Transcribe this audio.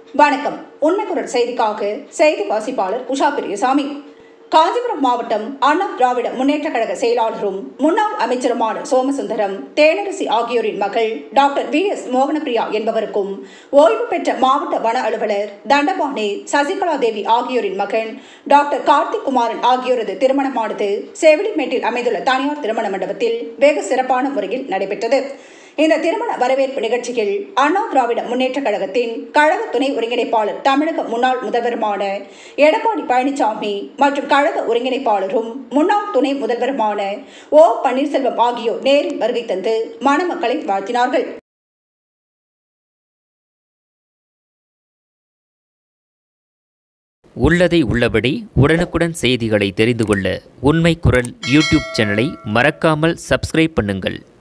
வணக்கம் உண்மைக்குரல் செய்திக்காக செய்தி வாசிப்பாளர் உஷா பெரியசாமி காஞ்சிபுரம் மாவட்டம் அண்ணா திராவிட முன்னேற்றக் கழக செயலாளரும் முன்னாள் அமைச்சருமான சோமசுந்தரம் தேனரசி ஆகியோரின் மகள் டாக்டர் வி எஸ் மோகனப்பிரியா என்பவருக்கும் ஓய்வு பெற்ற மாவட்ட வன அலுவலர் தண்டபாணி சசிகலா தேவி ஆகியோரின் மகன் டாக்டர் கார்த்திக் குமாரன் ஆகியோரது திருமணமானது செவிலிமேட்டில் அமைந்துள்ள தனியார் திருமண மண்டபத்தில் வெகு சிறப்பான முறையில் நடைபெற்றது இந்த திருமண வரவேற்பு நிகழ்ச்சியில் அண்ணா திராவிட முன்னேற்றக் கழகத்தின் கழக துணை ஒருங்கிணைப்பாளர் தமிழக முன்னாள் முதல்வருமான எடப்பாடி பழனிசாமி மற்றும் கழக ஒருங்கிணைப்பாளரும் முன்னாள் துணை முதல்வருமான ஓ பன்னீர்செல்வம் ஆகியோர் நேரில் வருகை தந்து மணமக்களை வாழ்த்தினார்கள் உள்ளதை உள்ளபடி உடனுக்குடன் செய்திகளை தெரிந்து கொள்ள உண்மை குரல் யூடியூப் சேனலை மறக்காமல் சப்ஸ்கிரைப் பண்ணுங்கள்